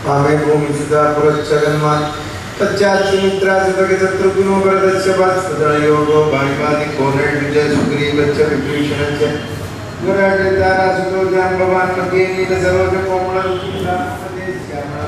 कामे भूमिसुता पुरच्छगन्मान् तच्चाच्चिमित्रासुतगतत्रुगुणो वरदस्य वात्सदयोगो भाइवादिकोनैर्विजय सुग्रीवच्च विभीषणश्च गुराजतारासुतो जाम्बवान् मध्ये नीलसरोजकोमलरुचिरामदेश्यामः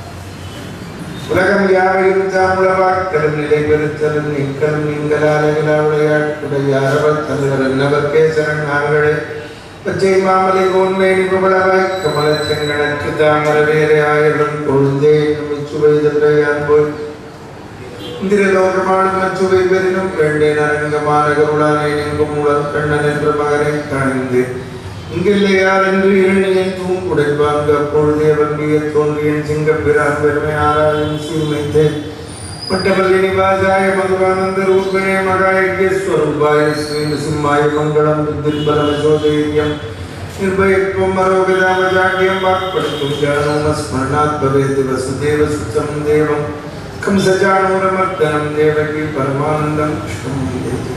உலகம் யாவையும் தாமுளவாக்கலும் நிலை பெருத்தலும் நீக்கலும் நீங்களாலகளா விளையாட்டுடையாரவர் தலைவர் என்னவர்க்கே சரண் நாங்களே பச்சை மாமலை கோன்மை நிபுணவாய் கமலச் செங்கணக்கு தாமர வேறு ஆயிரம் கொழுந்தே சுவை தந்தையான் போய் இந்திரலோகமானும் அச்சுவை பெரினும் வேண்டேன் அரங்கமான கருளானை எங்கும் உடல் கண்ணன் என்ற மகனை காணிந்து இங்கில்லையார் என்று இரணியன் தூண் உடைப்பாங்க அப்பொழுதே வண்டிய தோன்றியன் சிங்கப்பிரான் பெருமை ஆராயும் சீமைத்தேன் பட்டபல்லி நிவாசாய மதுவானந்த ரூபிணே மகாயஜ்யஸ்வரூபாய ஸ்ரீ சிம்மாய மங்களம் வித்யுல்பலமசோதேயம் निर्भयत्वम् अरोगदामजाड्यं वाक्पटुं जानोमस्मरणात् भवेत् वसुदेव सुतं देवं कंसचाणूरमर्दनं देवकी परमानन्दं कृष्णं वन्दे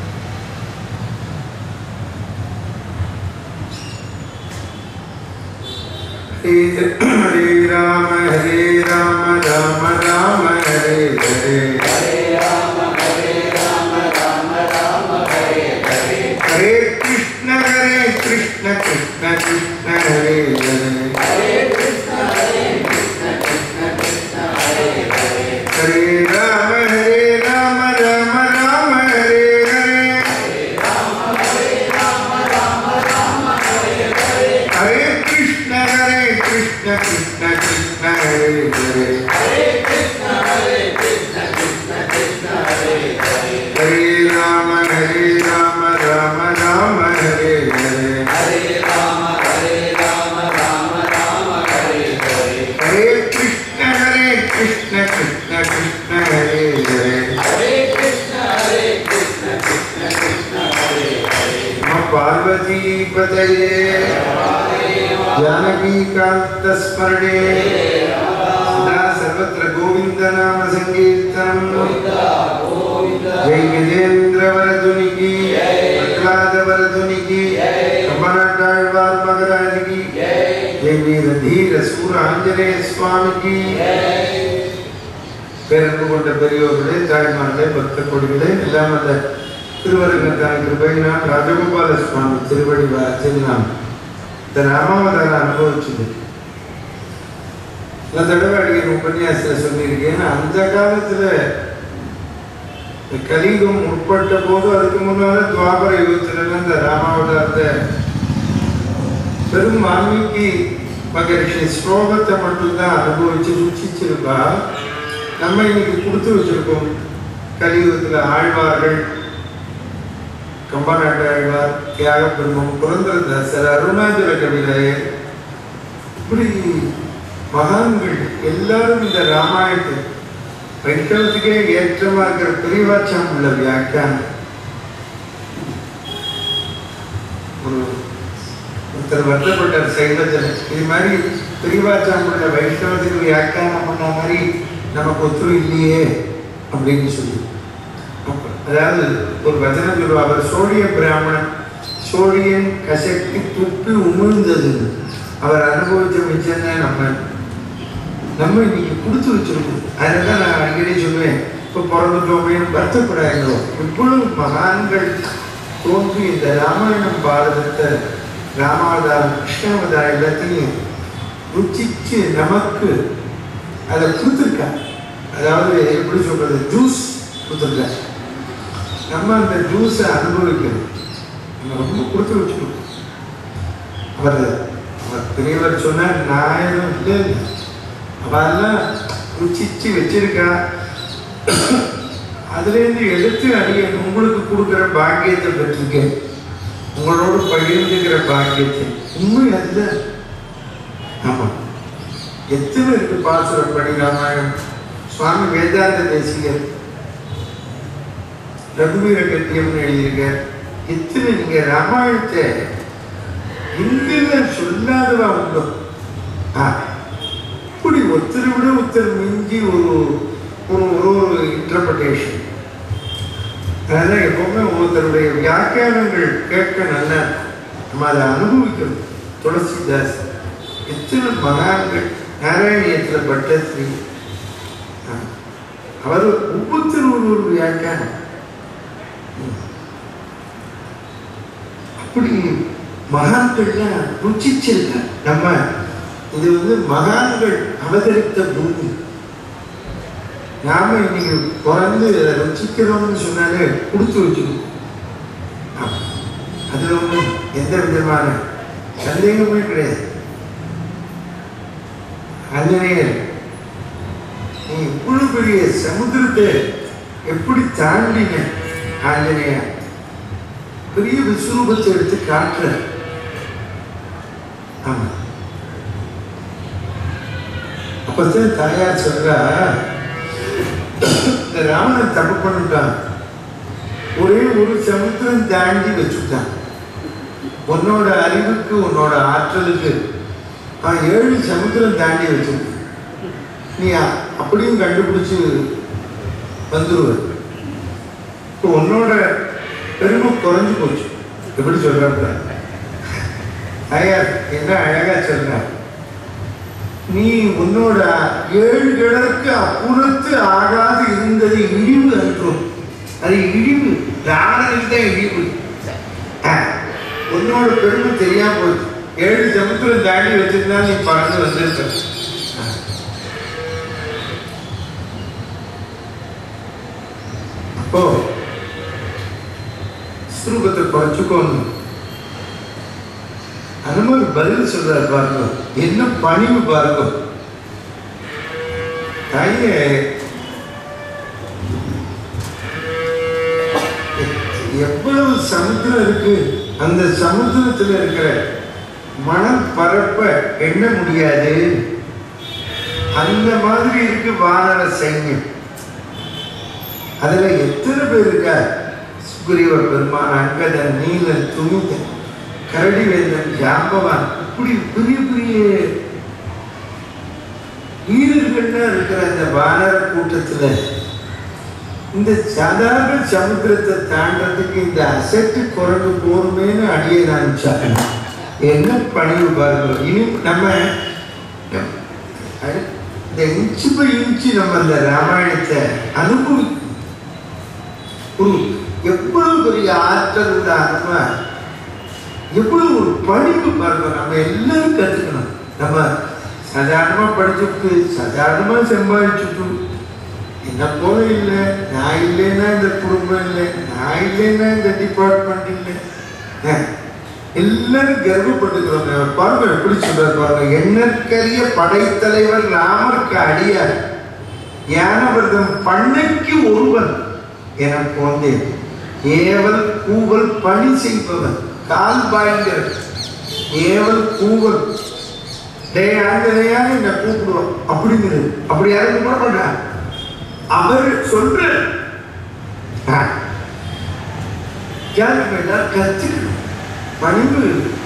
हरे हरे राम हरे राम राम राम हरे हरे हरे कृष्ण हरे कृष्ण कृष्ण कृष्ण हरे हरे हरे राम हरे राम राम राम हरे हरे हरे कृष्ण हरे कृष्ण कृष्ण कृष्ण हरे हरे हरे राम हरे राम राम राम हरे हरे हरे कृष्ण हरे कृष्ण कृष्ण कृष्ण हरे हरे नमः पार्वती पतये जानकीकान्तस्मरणे सदा सर्वत्र गोविन्दनाम सङ्कीर्तनम् जय गजेन्द्रवरधुनि की प्रह्लादवरधुनि की कमलाटाழ்வார் மகராஜ் की जय वीर धीर सूर ஆஞ்சநேய சுவாமி की பேரன்பு கொண்ட பெரியோர்களே தாய்மார்களே பக்த கொடிகளே எல்லாம் அந்த திருவரங்கத்தான் கிருபையினால் ராஜகோபால சுவாமி திருவடி வாசல் நாம் இந்த ராமாவதார அனுபவிச்சது பல தடவை அடிக்கிற உபன்யாசத்தில் சொல்லியிருக்கேன் அந்த காலத்துல இந்த கலியுகம் உட்பட்ட போது அதுக்கு முன்னால துவாபர யுகத்துல எல்லாம் இந்த ராமாவதாரத்தை பெரும் வால்மீகி மகரிஷி ஸ்லோகத்தை மட்டும்தான் அனுபவிச்சு ருச்சிச்சிருப்பா நம்ம இன்னைக்கு கொடுத்து வச்சிருக்கோம் கலியுகத்துல ஆழ்வார்கள் கம்பநாட்டு ஆழ்வார் தியாக பிரம்மம் புரந்தரதாசர் அருணாச்சல கவிராயர் இப்படி மகான்கள் எல்லாரும் இந்த ராமாயணத்தை வைஷ்ணவத்துக்கே ஏற்றமா இருக்கிற பிரிவாச்சம் உள்ள வியாக்கியானம் ஒரு ஒருத்தர் வருத்தப்பட்டார் சைவத்தில் இது மாதிரி பிரிவாச்சம் உள்ள வைஷ்ணவத்துக்கு வியாக்கியானம் பண்ண மாதிரி நமக்கு ஒத்துரு இல்லையே அப்படின்னு சொல்லி அப்ப- அதாவது ஒரு வச்சனம் சொல்லுவா அவர் சோழிய பிராமணன் சோழியன் கசக்கி துப்பி உமிழ்ந்தது அவர் அனுபவிச்ச மிச்சம் தான் நம்ம நம்ம இன்னைக்கு கொடுத்து வச்சிருக்கோம் அதனால நான் அடிக்கடி சொல்லுவேன் இப்போ பிறந்துட்டோமே வருத்தப்படாதோ இவ்வளவு மகான்கள் தோன்றி இந்த ராமாயணம் பாரதத்தை ராமாவதாரம் கிருஷ்ணாவதாரம் எல்லாத்தையும் ருச்சிச்சு நமக்கு அதை கொடுத்துருக்காங்க அதாவது எப்படி சொல்றது ஜூஸ் கொடுத்துருக்காங்க நம்ம அந்த ஜூஸை அனுபவிக்கணும் நம்ம ரொம்ப கொடுத்து வச்சுக்கணும் அவர் அவர் பெரியவர் சொன்னார் நான் எதுவும் இல்லை அவெல்லாம் ருச்சிச்சு வச்சிருக்கா அதுலேருந்து எடுத்து அடிய உங்களுக்கு கொடுக்குற பாக்கியத்தை பெற்றிருக்கேன் உங்களோடு பகிர்ந்துக்கிற பாக்கியத்தை உண்மை அதுதான் ஆமாம் எத்தனை இருக்கு பாசுரப்படி ராமாயணம் சுவாமி வேதாந்த தேசிகர் ரகுவீர கட்டியம்னு எழுதியிருக்கார் எத்தனை நீங்க ராமாயணத்தை இந்தியில சொல்லாதவா உண்டோ ஆ, இப்படி ஒருத்தர் விட ஒருத்தர் மிஞ்சி ஒரு ஒரு ஒரு ஒரு இன்டர்பிரேஷன் அதனால எப்பவுமே ஒருத்தருடைய வியாக்கியானங்கள் கேட்க நல்லா இருக்கும். நம்ம அதை அனுபவிக்கணும் துளசிதாஸ் எத்தனை மகான்கள் நாராயணியத்தில் பட்டஸ்ரீ ஆ. அவர் ஒவ்வொருத்தரும் ஒரு ஒரு வியாக்கியானம் ம். அப்படி மகான்கள்லாம் ருச்சிச்சிருக்க நம்ம இது வந்து மகான்கள் அவதரித்த பூமி நாம இன்னைக்கு பிறந்து அதை ருச்சிக்கிறோம்னு சொன்னாலே கொடுத்து வச்சுக்கணும் ஆமா. அதுல ஒன்றும் எந்த விதமான சந்தேகமே கிடையாது ஆஞ்சநேயர் நீ இவ்வளவு பெரிய சமுத்திரத்தை எப்படி தாண்டின ஆஞ்சநேயா பெரிய விஸ்வரூபத்தை எடுத்து காட்டுற ஆமா அப்பதான் தாயார் சொல்றா இந்த ராவணன் தப்பு பண்ணிட்டான் ஒரே ஒரு சமுத்திரம் தாண்டி வச்சுட்டான் உன்னோட அறிவுக்கு உன்னோட ஆற்றலுக்கு நான் ஏழு சமுத்திரம் தாண்டி வச்சிருக்கேன் நீ அ- அப்படியும் கண்டுபிடிச்சு வந்துருவ இப்போ உன்னோட பெருமை குறைஞ்சு போச்சு எப்படி சொல்றாங்க ஐயர் என்ன அழகா சொல்ற நீ உன்னோட ஏழு கிழக்கு அப்புறத்து ஆகாது இருந்தது இழிவு அன்றும் அது இழிவு ராவணனுக்கு தான் இழிவு ஆ, உன்னோட பெருமை தெரியாம போச்சு ஏழு சமுத்திரம் தாண்டி வச்சிருந்தா நீ பறந்து வந்திருக்க ஆ. அப்போ ஸ்வரூபத்தை குறைச்சுக்கோங்க அனுமர் பதில் சொல்றாரு பாருங்க என்ன பணிவு பாருங்க தாயே எவ்வளவு சமுத்திரம் இருக்கு அந்த சமுத்திரத்துல இருக்கிற மணல் பரப்ப எண்ண முடியாது அந்த மாதிரி இருக்கு வானர சைன்யம் அதுல எத்தனை பேர் இருக்கா சுக்ரீவ பெருமான் அங்கதன் நீலன் துணிதன் கரடிவேந்தன் ஜாம்பவான் இப்படி பெரிய பெரிய வீரர்கள்லாம் இருக்கிற அந்த வானர கூட்டத்துல இந்த சாதாரண சமுத்திரத்தை தாண்டறதுக்கு இந்த அசட்டு குரங்கு போருமேன்னு அடியே நான் சாப்பிட்டேன் என்ன பணிவு பாருங்க இனி நம்ம அஹ், இந்த இன்ச்சு பை இன்ச்சு நம்ம அந்த ராமாயணத்தை அனுபவி ஒரு எவ்வளவு பெரிய ஆற்றல் உள்ள அனுபவ எவ்வளவு ஒரு பணிவு பாருங்க நம்ம எல்லாரும் கத்துக்கணும் நம்ம சாதாரணமா படிச்சுட்டு சாதாரணமா சம்பாதிச்சுட்டு என்ன போல இல்லை நான் இல்லைன்னா இந்த குடும்பம் இல்லை நான் இல்லைன்னா இந்த டிபார்ட்மெண்ட் இல்லை அஹ், எல்லாரும் கர்வப்பட்டுக்கிறோம் அவர் பாருங்க எப்படி சொல்றாரு பாருங்க எண்ணற்கரிய படைத்தலைவர் ராமருக்கு அடியார் ஞானவர்தம் பண்ணைக்கு ஒருவன் என போந்தேன் ஏவல் கூவல் பணி செய்பவன் கால் பாய்கிற ஏவல் கூவல் டே ஆண்டனையான்னு என்ன கூப்பிடுவோம் அப்படிங்கிறது அப்படி யாரும் கூப்பிட மாட்டான் அவர் சொல்ற கத்துக்கணும் பணிவு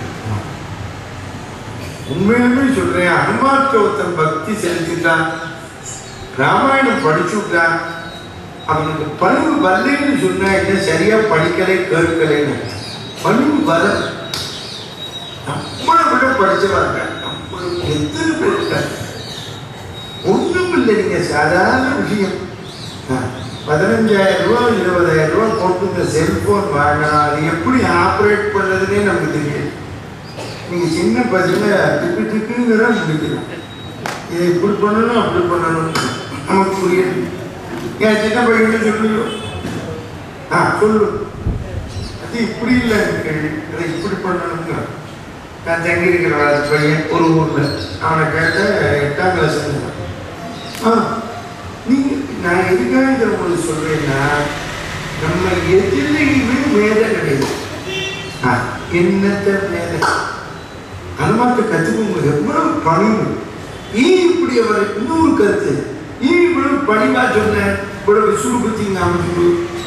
உண்மையுமே சொல்றேன் அனுமார்த்த ஒருத்தன் பக்தி செலுத்திட்டான் ராமாயணம் படிச்சுட்டான் அவனுக்கு பணிவு வரலைன்னு சொன்னா என்ன சரியா படிக்கலை கேட்கலைன்னு பணிவு வர நம்மளை விட படிச்சவாங்க நம்மளுக்கு எத்தனை பேர் இருக்காங்க ஒண்ணும் இல்லை நீங்க சாதாரண விஷயம் ஆ, பதினஞ்சாயிரம் ரூபாய் இருபதாயிரம் ரூபாய் போட்டு இந்த செல்போன் வாங்கினா அது எப்படி ஆப்ரேட் பண்ணதுன்னே நமக்கு தெரியும் நீங்க சின்ன பசங்க திக்கு திக்குங்கிற முடிக்கணும் இதை இப்படி பண்ணணும் அப்படி பண்ணணும் நமக்கு புரியுது ஏன் சின்ன பையன் சொல்லுங்க ஆ சொல்லு அது இப்படி இல்லை எனக்கு அதை இப்படி பண்ணணுங்க நான் தங்கி இருக்கிற வளர்ச்சி பையன் ஒரு ஊர்ல அவனை கேட்ட எட்டாம் கிளாஸ் ஆ நீங்க நான் எதுக்காக இதை உங்களுக்கு சொல்றேன்னா நம்ம எதிலையுமே மேலே கிடையாது ஆ என்னத்த மேலே அனுமாத்த கத்துக்கோங்க எவ்வளவு பணிவு ஏன் இப்படி அவர் இன்னொரு கருத்து ஏன் இவ்வளவு பணிவா சொன்ன இவ்வளவு விசுறுபத்தி அமைச்சு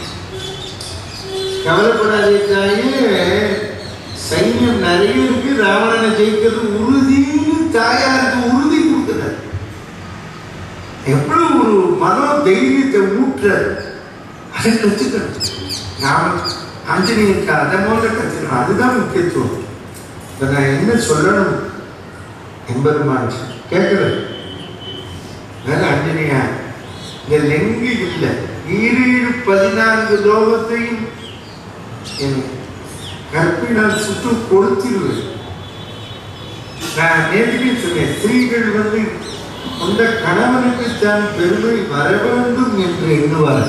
கவலைப்படாதே தாயே சைன்யம் நிறைய இருக்கு ராவணனை ஜெயிக்கிறது உறுதின்னு தாயாருக்கு உறுதி கொடுக்கிறார் எவ்வளவு ஒரு மனோ தைரியத்தை ஊற்ற அதை கற்றுக்கணும் நாம ஆஞ்சநேயருக்கு அதை முதல்ல கற்றுக்கணும் அதுதான் முக்கியத்துவம் இப்ப நான் என்ன சொல்லணும் எம்பெருமான் கேட்குறேன் அதனால அஞ்சனையா இந்த லெங்கு இல்லை ஈரேழு பதினான்கு லோகத்தையும் என் கற்பினால் சுட்டு கொடுத்திருவேன் நான் நேற்றுக்கு சொன்னேன் ஸ்திரீகள் வந்து அந்த கணவனுக்கு தான் பெருமை வர வேண்டும் என்று எண்ணுவார்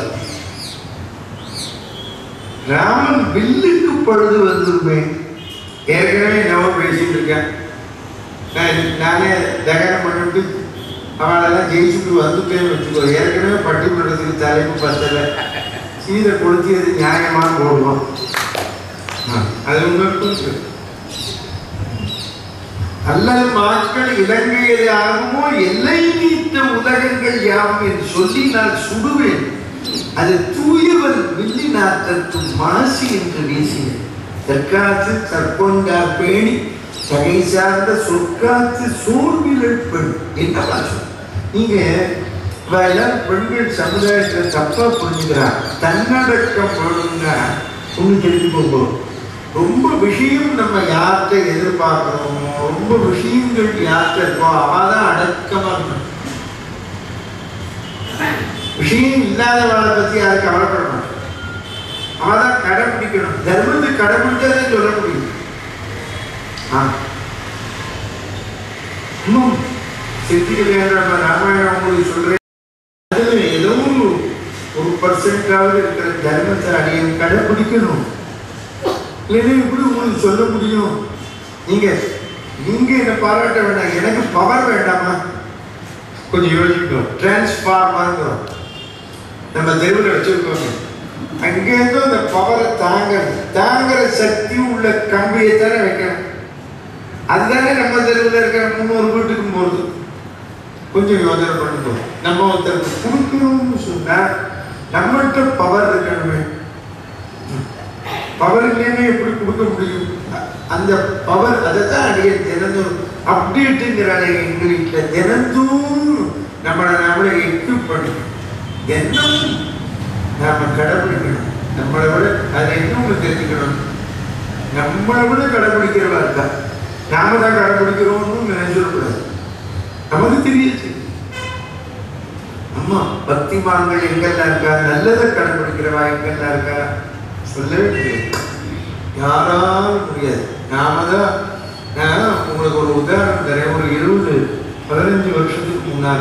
ராமன் வில்லுக்கு பழுது வந்துருவேன் ஏற்கனவே நம்ம பேசிட்டு இருக்கேன் நான் நானே தகனம் பண்ணிட்டு அவளெல்லாம் ஜெயிச்சுட்டு வந்துட்டேன்னு வச்சுக்கோ ஏற்கனவே பட்டிமன்றத்துக்கு தலைப்பு பத்தல சீதை கொளுத்தியது நியாயமா போடுவோம் ஆ, அது உங்களுக்கு அல்லது மாக்கள் இலங்கையது ஆகுமோ எல்லை நீத்த உலகங்கள் யாவும் என்று சொல்லி நான் சுடுவேன் அது தூயவர் வில்லி நாட்டத்து மாசி என்று வீசினேன் தற்காத்து தற்பொண்டா பேணி தகை சார்ந்த சொற்காத்து சோர்விலள் பெண் என்னவா சொல் நீங்க இவ எல்லாரும் பெண்கள் சமுதாயத்தில் தப்பா புரிஞ்சுக்கிறான் தன்னடக்கம் வேணும்னா ஒண்ணு தெரிஞ்சுக்கோங்க ரொம்ப விஷயம் நம்ம யார்கிட்ட எதிர்பார்க்கிறோமோ ரொம்ப விஷயங்கள் யார்கிட்ட இருக்கோ அவதான் அடக்கமா இருக்கணும் விஷயம் இல்லாதவளை பத்தி யாரும் கவலைப்பட மாட்டோம் அவதான் கடைபிடிக்கணும் தர்மத்தை கடைபிடிச்சதே சொல்ல முடியும் ஆ. இன்னும் சித்திக்கு வேண்ட ராமாயணம் உங்களுக்கு சொல்றேன் அதுல ஏதோ ஒரு ஒரு பர்சன்டாவது இருக்கிற தர்மத்தை அடியும் கடைபிடிக்கணும் இல்லைன்னா எப்படி உங்களுக்கு சொல்ல முடியும் நீங்க நீங்க என்ன பாராட்ட வேண்டாம் எனக்கு பவர் வேண்டாமா கொஞ்சம் யோசிக்கணும் டிரான்ஸ்ஃபார்மர்ங்கிறோம் நம்ம தெருவில் வச்சிருக்கோங்க அங்கேருந்து அந்த பவரை தாங்க தாங்குற சக்தி உள்ள கம்பியை தானே வைக்கணும் அதுதானே நம்ம தெருவில் இருக்கிற முன்னூறு வீட்டுக்கும் போகுது கொஞ்சம் யோசனை பண்ணுங்க நம்ம ஒருத்தருக்கு கொடுக்கணும்னு சொன்னா நம்மகிட்ட பவர் இருக்கணுமே பவர் இல்லைன்னா எப்படி கொடுக்க முடியும் அ- அந்த பவர் அதை தான் அடைய தினந்தும் அப்டேட்டுங்கிறாங்க எங்க வீட்டில் தினந்தும் நம்மளை நம்மளை எக்யூப் பண்ணிக்கணும் தினமும் நாம கடைபிடிக்கணும் நம்மளை விட அதை இன்னும் தெரிஞ்சுக்கணும் நம்மளை விட கடைபிடிக்கிறவா இருக்கா நாம தான் கடைபிடிக்கிறோம்னு நினைச்சிடக்கூடாது நமக்கு தெரியுது அம்மா பக்திமான்கள் எங்கெல்லாம் இருக்கா நல்லதை கடைபிடிக்கிறவா எங்கெல்லாம் இருக்கா சொல்லவே முடியாது யாராலும் முடியாது நாம தான் நான் உங்களுக்கு ஒரு உதாரணம் தரேன் ஒரு இருபது பதினஞ்சு வருஷத்துக்கு முன்னால்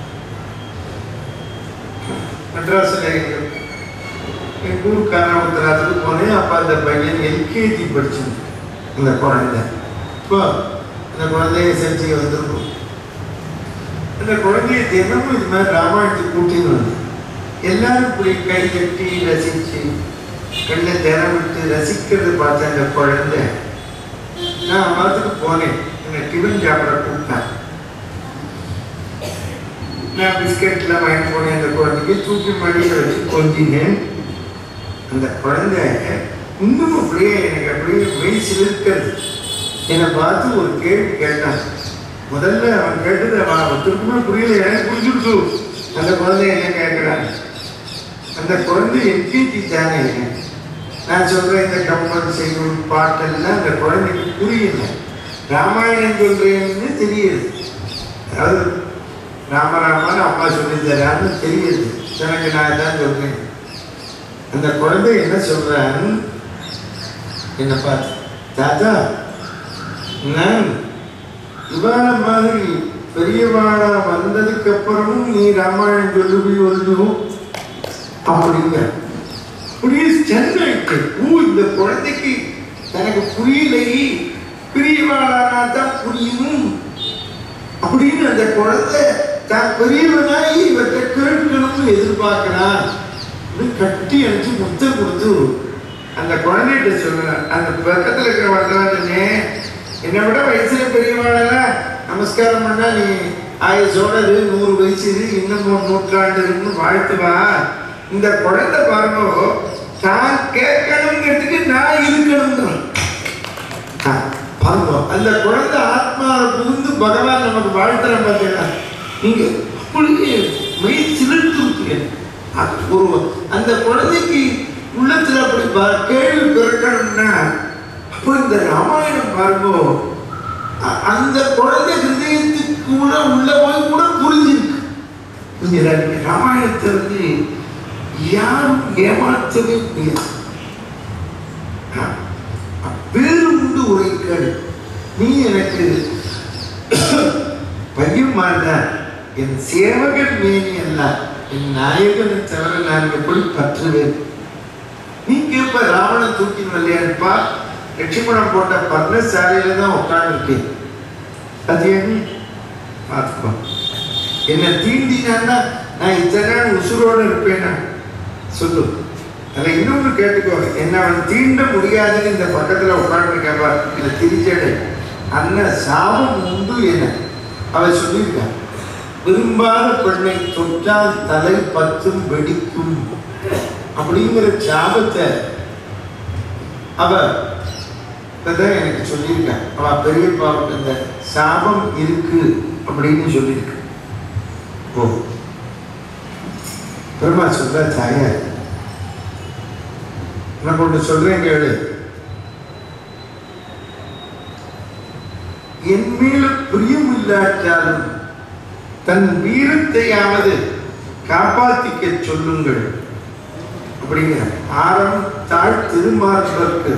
மெட்ராஸில் எங்கள் ஊர் காரணத்துக்கு போனேன் அப்போ அந்த பையன் எல்கேஜி படிச்சு அந்த குழந்தை இப்போ அந்த குழந்தைய செஞ்சு வந்திருக்கும் அந்த குழந்தைய தினமும் இது மாதிரி ராமாயணத்துக்கு கூட்டின்னு வந்து எல்லாரும் இப்படி கை கட்டி ரசிச்சு கண்ணை தினம் விட்டு ரசிக்கிறது பார்த்த அந்த குழந்தை நான் பார்த்துட்டு போனேன் என்னை டிஃபன் சாப்பிட கூப்பிட்டேன் நான் பிஸ்கெட்லாம் வாங்கிட்டு போனேன் அந்த குழந்தைக்கு தூக்கி மடியில் வச்சு கொஞ்சினேன் அந்த குழந்தை இன்னும் அப்படியே எனக்கு அப்படியே மெய் சிலிர்க்கிறது என்னை பார்த்து ஒரு கேள்வி கேட்டான் முதல்ல அவன் கேட்டது அவன் ஒருத்தருக்குமே புரியல எனக்கு புரிஞ்சுடுச்சு அந்த குழந்தை என்ன கேட்கிறான் அந்த குழந்தை எல்கேஜி தானே நான் சொல்றேன் இந்த கம்பன் செய்யும் பாட்டெல்லாம் அந்த குழந்தைக்கு புரியல ராமாயணம் சொல்றேன்னு தெரியுது அதாவது ராமராமன் அம்மா சொல்லி தரான்னு தெரியுது எனக்கு நான் தான் சொல்றேன் அந்த குழந்தை என்ன சொல்றான் என்ன பார்த்து தாத்தா நான் இவாள மாதிரி பெரியவாளா வந்ததுக்கு அப்புறமும் நீ ராமாயணம் சொல்லுவி வருதும் அப்படிங்க அப்படியே சென்னைக்கு ஓ இந்த குழந்தைக்கு தனக்கு புரியலையே பெரியவாளானா தான் புரியும் அப்படின்னு அந்த குழந்தை தான் பெரியவனாய் இவற்றை கேட்கணும்னு எதிர்பார்க்கிறான் அப்படின்னு கட்டி அடிச்சு முத்தம் கொடுத்து அந்த குழந்தைகிட்ட சொல்லுறேன் அந்த பக்கத்துல இருக்கிற வரலாறுனே என்னை விட வயசுல பெரியவாளெல்லாம் நமஸ்காரம் பண்ணா நீ ஆயுசோட இரு, நூறு வயசு இரு, இன்னும் ஒரு நூற்றாண்டு இருக்குன்னு வாழ்த்துவா இந்த குழந்தை பாருங்க தான் கேட்கணுங்கிறதுக்கு நான் இருக்கணுங்கிறான் ஆ, பாருங்க அந்த குழந்தை ஆத்மாவை புகுந்து பகவான் நமக்கு வாழ்த்துறான் பார்த்தீங்களா நீங்க அப்படியே மெய் சிலிர்த்து ஒரு அந்த குழந்தைக்கு உள்ளத்துல அப்படி ப- கேள்வி பிறக்கணும்னா அப்போ இந்த ராமாயணம் பாருங்க அ- அந்த குழந்தை ஹிருதயத்துக்கு கூட உள்ள போய் கூட புரிஞ்சிருக்கு இந்த ராமாயணத்தை வந்து யாரும் ஏமாற்றவே முடியாது ஆ, வேறு உண்டு உரைக்கள் நீ எனக்கு பையன் மாதிரிதான் என் சேவகன் மேனி அல்ல என் நாயகனை தவிர நான் எப்படி பற்றுவேன் நீ கேட்ப ராவணன் தூக்கின்னு வரலையான்ப்பா லட்சுமணன் போட்ட பர்ணசாலையில தான் உட்காந்துருக்கேன் அது என்ன பார்த்துக்கோ என்னை தீண்டினான்னா நான் இத்தனை நாள் உசுரோடு இருப்பேனா சொல்லு அதில் இன்னொன்று கேட்டுக்கோ என்ன அவன் தீண்ட முடியாதுன்னு இந்த பக்கத்தில் உட்காந்துருக்கப்பா என்னை திரிச்சடு அண்ணன் சாபம் உண்டு என அவன் சொல்லியிருக்கான் விரும்பாத பெண்ணை தொட்டால் தலை பத்தும் வெடிக்கும் அப்படிங்கிற சாபத்தை அவ இப்பதான் எனக்கு சொல்லியிருக்கான் அவ பெரியப்பாவுக்கு இந்த சாபம் இருக்கு அப்படின்னு சொல்லியிருக்கு ஓ பெருமா சொல்ற தாயார் நான் ஒன்று சொல்றேன் கேளு என் மேல பிரியம் இல்லாட்டாலும் தன் வீரத்தையாவது காப்பாத்திக்க சொல்லுங்கள் அப்படிங்கிற ஆரம் தாழ் திருமார்பற்கு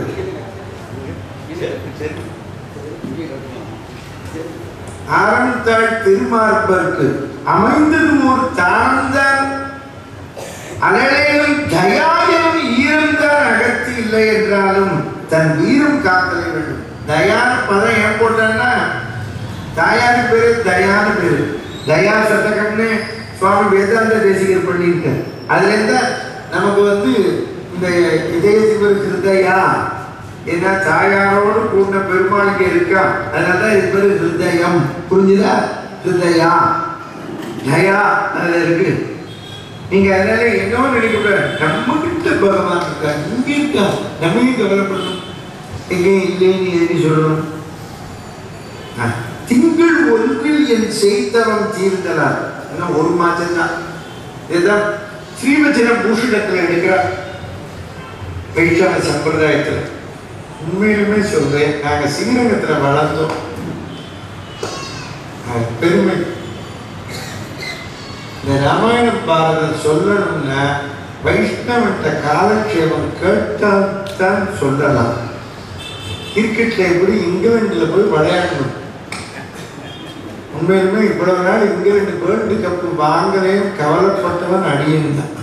ஆரம் தாழ் திருமார்பற்கு அமைந்ததும் ஒரு தாழ்ந்தான் அலையிலும் தயாயம் ஈரம்தான் அகத்தி இல்லை என்றாலும் தன் வீரம் காத்தலை வேண்டும் தயான பதம் ஏன் போட்டான்னா தாயாரு பேரு தயான பேரு தயா சதகம்னு சுவாமி வேதாந்த தேசிகர் பண்ணியிருக்கார் அதுல இருந்தா நமக்கு வந்து இந்த இதய சிவர் ஹிருதயா ஏன்னா தாயாரோடு கூடின பெருமாளுக்கு இருக்கா அதனாலதான் இது பேரு ஹிருதயம் புரிஞ்சுதா ஹிருதயா தயா அதுல இருக்கு நீங்க அதனால என்னவோ நினைக்கக்கூடாது நம்ம கிட்ட பகவான் இருக்கா இங்க இருக்கா நம்மையும் கவலைப்படணும் எங்கேயும் இல்லைன்னு எதுக்கு சொல்லணும் ஆ, திங்கள் ஒன்றில் என் செய்தவன் தீர்ந்தனார் இன்னும் ஒரு மாதம் தான் இதுதான் ஸ்ரீவச்சன பூஷணத்துல எடுக்கிறார் வைஷ்ணவ சம்பிரதாயத்துல உண்மையிலுமே சொல்றேன் நாங்க ஸ்ரீரங்கத்துல வளர்ந்தோம் அது பெருமை இந்த ராமாயணம் பாரதம் சொல்லணும்னா வைஷ்ணவன்ட்ட காலக்ஷேபம் கேட்டால் தான் சொல்லலாம் கிரிக்கெட்ல எப்படி இங்கிலாந்துல போய் விளையாடணும் உண்மையிலுமே இவ்வளவு நாள் இங்கிலாந்து வேர்ல்டு கப் வாங்கலையும் கவலைப்பட்டவன் அடியன் தான்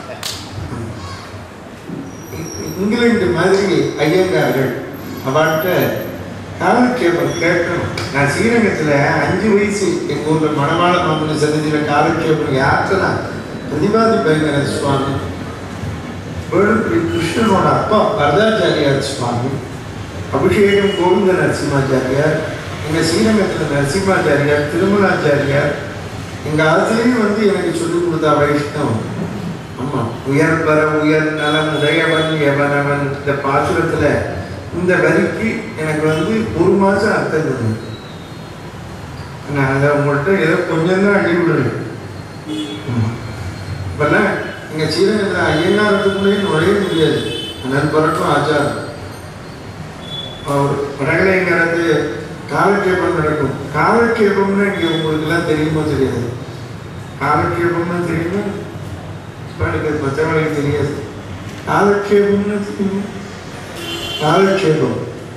இங்கிலாந்து மாதிரி ஐயங்கார்கள் அவன்கிட்ட காலக்ஷேபம் கேட்கணும் நான் ஸ்ரீரங்கத்துல அஞ்சு வயசு எங்க ஊர்ல மணவாள மாமன சன்னதியில காலக்ஷேபம் யாருன்னா பிரதிபாதி பயங்கர சுவாமி வேலுப்பிரி கிருஷ்ணனோட அப்பா வரதாச்சாரியார் சுவாமி அபிஷேகம் கோவிந்த நரசிம்மாச்சாரியார் எங்க ஸ்ரீரங்கத்துல நரசிம்மாச்சாரியார் திருமலாச்சாரியார் எங்க ஆசிரியர் வந்து எனக்கு சொல்லிக் கொடுத்தா வைஷ்ணவம் ஆமா உயர் பர உயர் நலம் உடையவன் எவனவன் இந்த பாசுரத்துல இந்த வரிக்கு எனக்கு வந்து ஒரு மாசம் அர்த்தம் தெரியும் நான் அதை உங்கள்கிட்ட ஏதோ கொஞ்சம் தான் அடி விடுறேன் ஆமா. இப்பெல்லாம் இங்க ஸ்ரீரங்கத்தில் ஐயனாரத்துக்குள்ளேயே நுழைய முடியாது நண்பருக்கும் ஆச்சாரம் அவர் வடகலைங்கிறது காலட்சேபம் நடக்கும் காலட்சேபம்னு இங்கே உங்களுக்கெல்லாம் தெரியுமோ தெரியாது காலட்சேபம்னு தெரியுமா இப்போ எனக்கு அது மற்றவங்களுக்கு தெரியாது காலட்சேபம்னு தெரியுமா காலட்சேபம்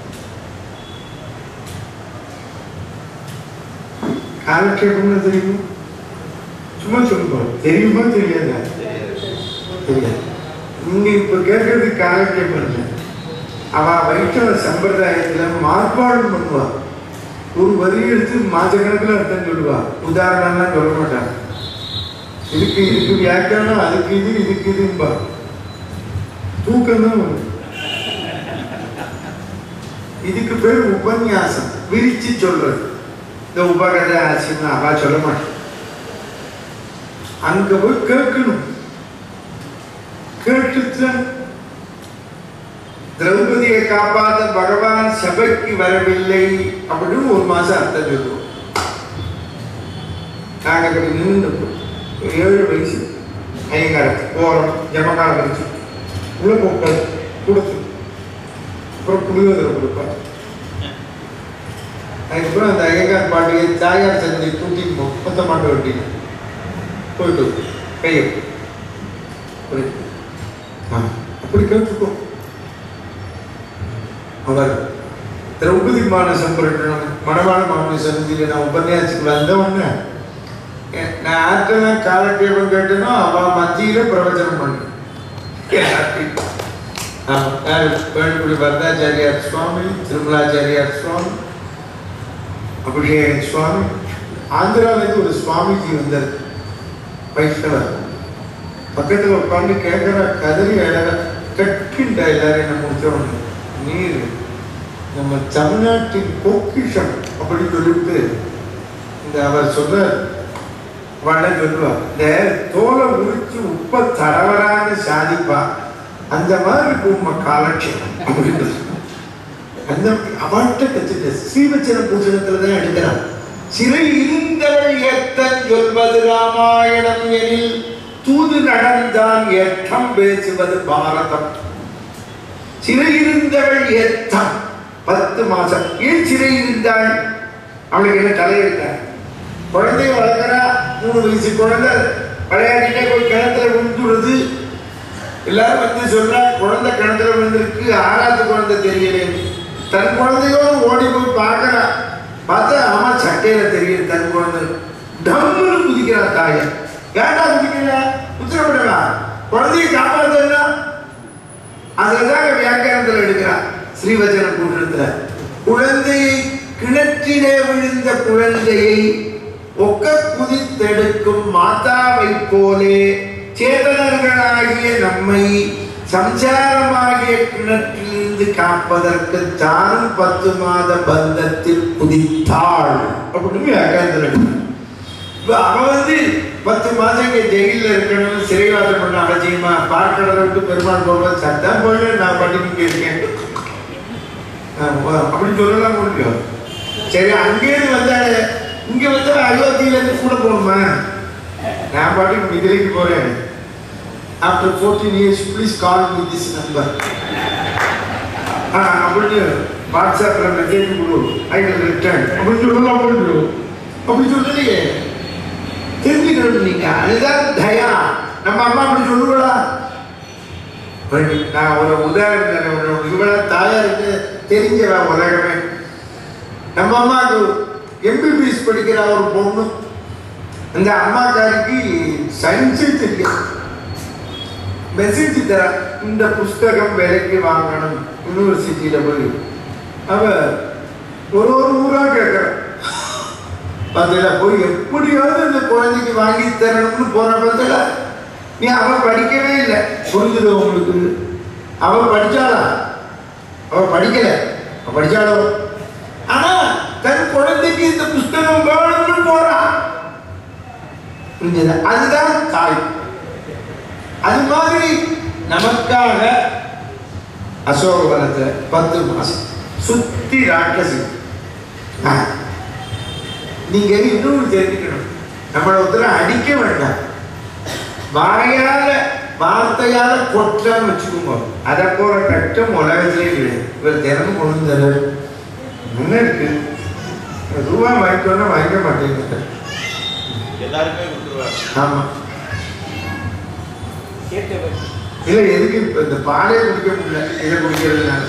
காலட்சேபம்னு தெரியுமா சும்மா சொல்லுங்க தெரியுமா தெரியாதா தெரியாது நீங்க இப்ப கேட்கறது காலட்சேபம் இல்லை அவ வைஷ்ணவ சம்பிரதாயத்துல மார்பாடு பண்ணுவா ஒரு வரி எடுத்து மாசக்கணக்கில் அர்த்தம் சொல்லுவா உதாரணம்லாம் சொல்ல மாட்டாங்க இதுக்கு இதுக்கு வியாக்கியானம் அதுக்கு இது இதுக்கு இதும்பா தூக்கம் தான் வரும் இதுக்கு பேர் உபன்யாசம் விரிச்சு சொல்றது இந்த உபகத ஆசியம் அவா சொல்ல மாட்டேன் அங்க போய் கேட்கணும் கேட்டுத்தான் திரௌபதியை காப்பாத்த பகவான் சபைக்கு வரவில்லை அப்படின்னு ஒரு மாசம் அர்த்தம் சொல்லுவோம் நாங்க அப்படி நின்று ஏழு வயசு ஐயங்கார போறோம் ஜமகாலம் வச்சு உள்ள போக்காது கொடுத்து அப்புறம் புளியோதரை கொடுப்பார் அதுக்கப்புறம் அந்த ஐயங்கார் பாட்டியை தாயார் சந்தை கூட்டிட்டு போ மொத்த மாட்டு வெட்டினோம் போயிட்டு கையை புரியுது? ஆ, அப்படி கேட்டுக்கோ அவர் திரௌபதி மான சம்பரணம் மணவாள மாமனி சன்னதியில் நான் உபன்யாசத்துக்கு வந்த உடனே எ- நான் ஆற்றலாம் காலக்ஷேபம் கேட்டனோ அவ மத்தியில பிரவச்சனம் பண்ணு வேணுபடி வரதாச்சாரியார் சுவாமி திருமலாச்சாரியார் சுவாமி அபிஷேகன் சுவாமி ஆந்திராவிலேருந்து ஒரு சுவாமிஜி வந்தார் வைஷ்ணவர் பக்கத்தில் உட்காந்து கேட்குற கதறி அழக கட்டுண்டா எல்லாரும் என்ன முடிச்சவங்க நீர் நம்ம தமிழ்நாட்டின் பொக்கிஷம் அப்படி சொல்லிட்டு இந்த அவர் சொல்ற வட சொல்லுவா இந்த தோலை உரிச்சு உப்ப தடவரான்னு சாதிப்பா அந்த மாதிரி இருக்கும் உங்க காலட்சேபம் அப்படின்னு அந்த அவன்கிட்ட கத்துட்டு ஸ்ரீவச்சன பூசணத்துல தான் எடுக்கிறான் சிறை இருந்தவள் ஏத்தன் சொல்வது ராமாயணம் எனில் தூது நடந்தான் ஏற்றம் பேசுவது பாரதம் சிறை இருந்தவள் ஏத்தம் பத்து மாசம் ஏன் சிறை இருந்தாள் அவளுக்கு என்ன தலையெழுத்தாள் குழந்தைய வளர்க்குறா மூணு வயசு குழந்தை விளையாடிட்டே போய் கிணத்துல விழுந்துடுது எல்லாரும் வந்து சொல்றா குழந்தை கிணத்துல விழுந்திருக்கு ஆறாவது குழந்தை தெரியல தன் குழந்தையோட ஓடி போய் பார்க்கறா பார்த்தா அம்மா சட்டையில தெரியுது தன் குழந்தை டம்முன்னு குதிக்கிறா தாய ஏன்டா குதிக்கிறா உத்தரவிடவா குழந்தைய காப்பாத்துறா அதுலதான் வியாக்கியானத்துல எடுக்கிறா ஸ்ரீவச்சன கூட்டத்துல குழந்தையை கிணற்றிலே விழுந்த குழந்தையை ஒக்க குதித்தெடுக்கும் மாதாவை போலே சேதனர்களாகிய நம்மை சம்சாரமாகிய கிணற்றிலிருந்து காப்பதற்கு தானும் பத்து மாத பந்தத்தில் குதித்தாள் அப்படின்னு வியாக்கியானத்துல எடுக்கிறா இப்ப அவன் வந்து பத்து மாசம் இங்க ஜெயில இருக்கணும் சிறைவாசம் பண்ண அவசியமா பார்க்கடலை விட்டு பெருமாள் போகும்போது சத்தம் போய் நான் பட்டினிக்கு இருக்கேன் ஆமா, அப்படி சொல்லலாம் முடியும் சரி அங்கேயிருந்து வந்தாலே இங்க வந்து அயோத்தியில இருந்து கூட போகணுமா நான் பாட்டுக்கு மிதிலைக்கு போறேன் after fourteen years please call me this number ஆ அப்படின்னு வாட்ஸ்அப்பில் மெசேஜ் கொடு ஐ வில் ரிட்டர்ன் அப்படின்னு சொல்லலாம் முடியும் அப்படி சொல்லலையே தெரிஞ்சுக்கணும் நீங்க அதுதான் தயா நம்ம அம்மா அப்படி சொல்லுவா நான் ஒரு உதாரணம் தரேன். ஒரு இவள தாயாருக்கு தெரிஞ்சவ உலகமே நம்ம அம்மாவுக்கு எம்பிபிஎஸ் படிக்கிற ஒரு பொண்ணு அந்த அம்மாக்காரிக்கு சயின்ஸே தெரியும் மெசேஜ் தர இந்த புஸ்தகம் விலைக்கு வாங்கணும் யூனிவர்சிட்டியில போய் அவ ஒரு ஒரு ஊரா கேட்கறான் அதுல போய் எப்படியாவது இந்த குழந்தைக்கு வாங்கி தரணும்னு போற பதில நீ அவ படிக்கவே இல்லை புரிஞ்சுது உங்களுக்கு அவ படிச்சாளா அவ படிக்கல அவ படிச்சாளோ ஆனா தன் குழந்தைக்கு இந்த புஸ்தகம் வேணும்னு போறான் புரிஞ்சது அதுதான் தாய் அது மாதிரி நமக்காக அசோகவனத்துல பத்து மாசம் சுத்தி ராட்சசி ஆ. நீங்க இன்னொரு தெரிஞ்சுக்கணும் நம்மளை ஒருத்தர் அடிக்க வேண்டாம் வாயால வார்த்தையால கொற்றான்னு வச்சுக்கோங்க அதை போற கட்டம் உலகத்திலே கிடையாது இவர் தினமும் கொண்டு வந்தாரு என்ன இருக்கு ரூபா வாங்கிக்கோன்னா வாங்கிக்க மாட்டேங்க எல்லாருமே கொடுத்துருவாரு ஆமா கேட்டவர் இல்ல எதுக்கு இப்ப இந்த பாலே குடிக்க முடியல இதை குடிக்கிறதுனால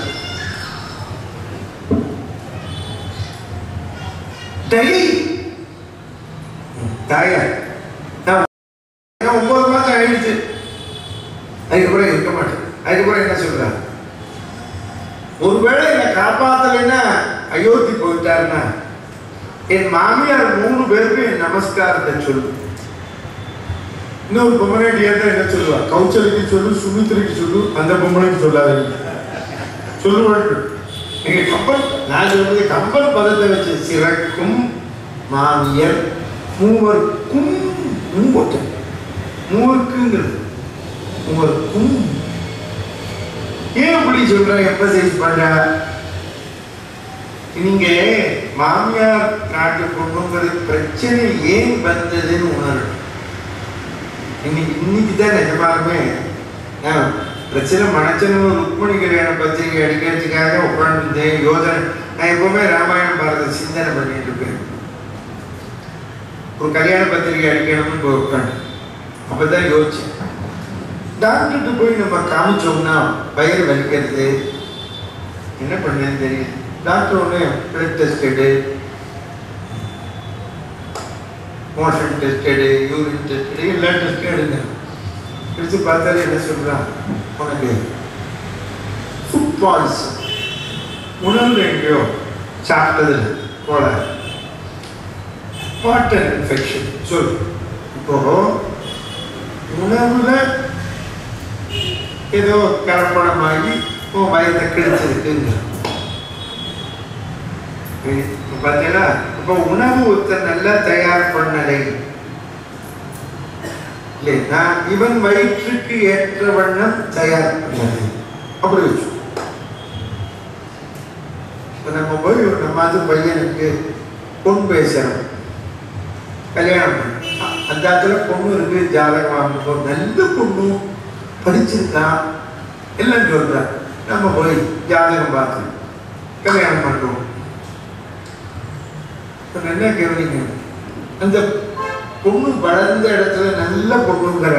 டெய்லி தாயா நான் ஏன்னா ஒன்பது மாசம் ஆயிடுச்சு அதுக்கப்புறம் இருக்க மாட்டேன் அதுக்கப்புறம் என்ன சொல்றாங்க ஒருவேளை என்னை காப்பாத்தலைன்னா அயோத்தி போயிட்டாருன்னா என் மாமியார் மூணு பேருக்கு என் நமஸ்காரத்தை சொல்லு இன்னொரு பொம்மனாட்டி ஏன் என்ன சொல்லுவா கௌச்சலிக்கு சொல்லு சுமித்திரைக்கு சொல்லு அந்த பொம்மனைக்கு சொல்லாதீங்க சொல்லுவாங்க நீங்க கம்பல் நான் சொல்றது கம்பல் பதத்தை வச்சு சிறக்கும் மாமியர் மூவர்க்கும் மூவட்டும் மூவர்க்குங்கிறது மூவர்க்கும் ஏன் இப்படி சொல்ற எம்பசைஸ் பண்ற நீங்க மாமியார் நாட்டு பொண்ணுங்கிறது பிரச்சனை ஏன் வந்ததுன்னு உணரணும் இன்னைக்கு இன்னைக்கு தான் நிஜமாலுமே நான் பிரச்சனை மனச்சனும் ருக்மணி கல்யாண பத்திரிகை அடிக்கிறதுக்காக உட்காந்துருந்தேன் யோசனை நான் எப்பவுமே ராமாயணம் பாரத சிந்தனை பண்ணிட்டு இருப்பேன் ஒரு கல்யாண பத்திரிகை அடிக்கணும்னு போய் உட்காந்து அப்பதான் யோசிச்சேன் டாக்டர்கிட்ட போய் நம்ம காமிச்சோம்னா வயிறு வலிக்கிறது என்ன பண்ணேன்னு தெரியும் டாக்டர் ஒன்று பிளட் டெஸ்ட் எடு மோஷன் டெஸ்ட் எடு யூரின் டெஸ்ட் எடு எல்லா டெஸ்ட்டும் எடுங்க எடுத்து பார்த்தாலே என்ன சொல்றான் உனக்கு ஃபுட் பாய்சன் உணவுல எங்கேயோ சாப்பிட்டதில் போல வாட்டர் இன்ஃபெக்ஷன் சொல் இப்போ உணவுல ஏதோ கலப்படமாகி உன் வயதை கிழிச்சிருக்குங்க இப்ப பார்த்தீங்களா இப்போ உணவு ஒருத்தர் நல்லா தயார் பண்ணலை இல்லைன்னா இவன் வயிற்றுக்கு ஏற்ற வண்ணம் தயார் பண்ணலை அப்படி வச்சு இப்போ நம்ம போய் ஒரு நம்மாவது பையனுக்கு பொன் பேசுறோம் கல்யாணம் பண்ண அந்த இடத்துல பொண்ணு இருக்கு ஜாதகம் வாங்கணும் நல்ல பொண்ணு படிச்சிருக்கான் எல்லாம் சொல்றான் நம்ம போய் ஜாதகம் பார்த்து கல்யாணம் பண்றோம் இப்ப நல்லா கவனிங்க அந்த பொண்ணு வளர்ந்த இடத்துல நல்ல பொண்ணுங்கிற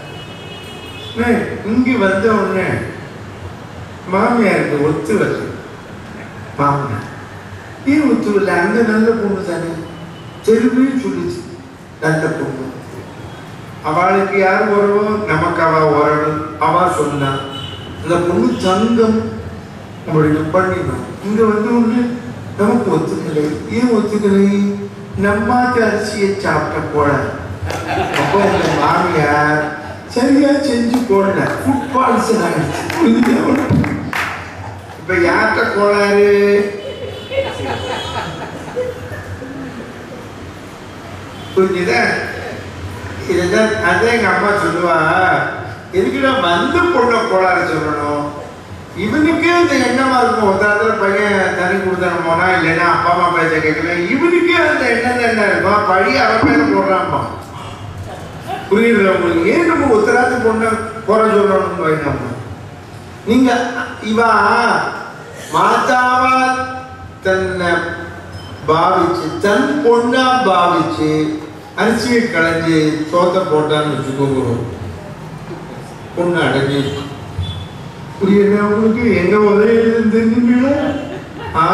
இங்க வந்த உடனே மாமியாருக்கு ஒத்து வருது மாமனார் ஏன் ஒத்து வரல அங்க நல்ல பொண்ணு தானே தெருவையும் சொல்லிச்சு நல்ல பொண்ணு அவளுக்கு யார் உறவோ நமக்கு அவ உறவு அவ சொன்னா அந்த பொண்ணு தங்கம் அப்படின்னு பண்ணினோம் இங்க வந்து ஒண்ணு நமக்கு ஒத்துக்கலை ஏன் ஒத்துக்கலை நம்மாத்து அரிசியை சாப்பிட்ட போல அப்போ உங்க மாமியார் சரியா செஞ்சு போடல ஃபுட் பாய்சன் ஆயிடுச்சு இப்ப யார்கிட்ட கோளாறு புரிஞ்சுதா இதுதான் அதான் எங்க அம்மா சொல்லுவா எதுக்குடா வந்து பொண்ணை கோளாறு சொல்லணும் இவனுக்கே அந்த எண்ணமா இருக்கும் ஒருத்தர பையன் தனி கொடுத்தன போனா இல்லைன்னா அப்பா அம்மா பேச்ச கேட்கல இவனுக்கே அந்த எண்ணம் என்ன இருக்கும் பழி அவன் மேல போடுறான்ப்பா புரியுதுல உங்களுக்கு ஏன் நம்ம ஒருத்தராத்து பொண்ணை குறை சொல்லணும்னு வைங்க நீங்க இவா மாதாவா தன்னை பாவிச்சு தன் பொண்ணா பாவிச்சு அரிசியை களைஞ்சு சோத்த போட்டான்னு வச்சுக்கோங்க பொண்ணு அடங்கி புரியுது உங்களுக்கு எங்க உதவி தெரிஞ்சுங்களா ஆ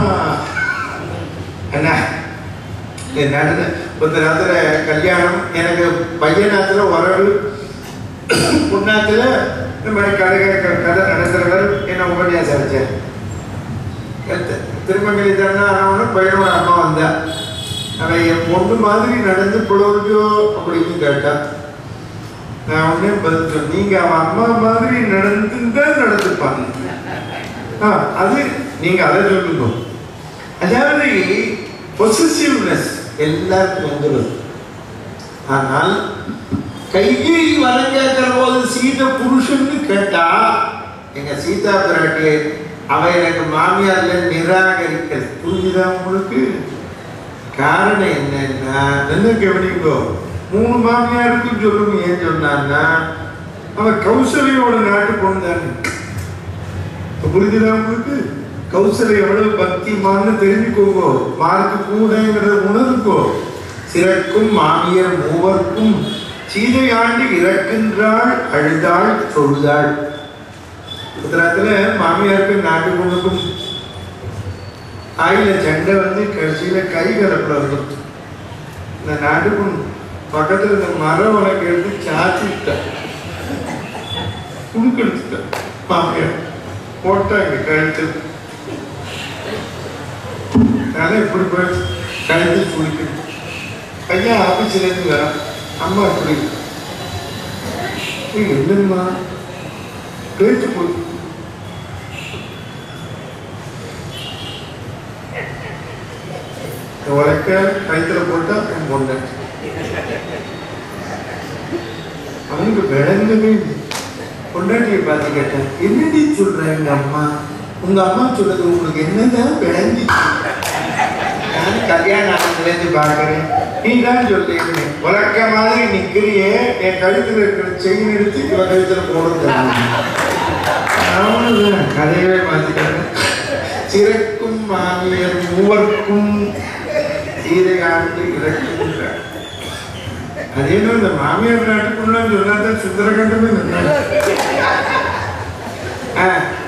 என்ன நடந்த கொஞ்ச நேரத்துல கல்யாணம் எனக்கு பையனாத்துல உறவு பொண்ணாத்துல இந்த மாதிரி கதை கேட்க- கதை நடத்துறவர் என்ன உபன்யாசம் வச்சார் திருமங்கலி தானே ஆனவனும் பையனோட அம்மா வந்தா அவன் என் பொண்ணு மாதிரி நடந்து புலவுறியோ அப்படின்னு கேட்டா நான் உடனே பதில் சொன்னேன் நீங்க அவன் அம்மா மாதிரி நடந்துதான் நடந்துப்பாங்க ஆ, அது நீங்க அதை சொல்லுங்க அதாவது பொசிசிவ்னஸ் எல்லாருக்கும் வந்துடும் ஆனால் கையை வரம் கேட்கிற போது சீதை புருஷன்னு கேட்டா எங்க சீதா பிராட்டி அவ எனக்கு மாமியார்ல நிராகரிக்கிறது புரிஞ்சுதா உங்களுக்கு காரணம் என்னன்னா என்ன கவனிக்கோ மூணு மாமியாருக்கும் சொல்லுங்க ஏன் சொன்னான்னா அவன் கௌசல்யோட நாட்டு பொண்ணு தானே இப்ப புரிஞ்சுதா உங்களுக்கு கௌசல்ய எவ்வளவு பக்திமான்னு தெரிஞ்சுக்கோங்க மார்க்கு கூடங்கிறத உணர்ந்துக்கோ சிறக்கும் மாமியர் மூவர்க்கும் சீதை ஆண்டு இறக்கின்றாள் அழுதாள் தொழுதாள் உத்தரத்துல மாமியாருக்கு நாட்டு பொண்ணுக்கும் ஆயில சண்டை வந்து கடைசியில கை கலப்புல வந்துருச்சு இந்த நாட்டு பொண்ணு பக்கத்துல இந்த மரம் வளர்க்க எடுத்து சாத்தி விட்டேன் குடுக்கெடுத்துட்டேன் மாமியார் போட்டாங்க கழுத்து தலை இப்படி போய் கழுத்து குளிக்கணும் பையன் ஆபீஸ்ல இருந்து வரான் அம்மா இப்படி ஏய், என்னம்மா பேச்சு போய் உரைக்க கழுத்துல போட்டா என் பொண்ணு அவனுக்கு விளங்கவே இல்லை பொண்டாட்டியை பார்த்து கேட்டேன் என்னடி சொல்ற எங்க அம்மா உங்க அம்மா சொல்றது உங்களுக்கு என்னதான் விளங்கி நான் கல்யாண ஆனதுலேருந்து பார்க்கிறேன் நீ தான் சொல்லியிருக்கேன் உலக்க மாதிரி நிக்கிறியே என் கழுத்துல இருக்கிற செயின் எடுத்து இவ கழுத்துல போடுறது அவ்வளவுதான் கதையவே மாத்திட்டாங்க சிறக்கும் மாமியர் மூவர்க்கும் சீரை ஆண்டு இறக்கின்றார் அதேனோ இந்த மாமியார் நாட்டுக்குள்ள சொல்லாத சுந்தரகண்டமே நின்னாங்க ஆ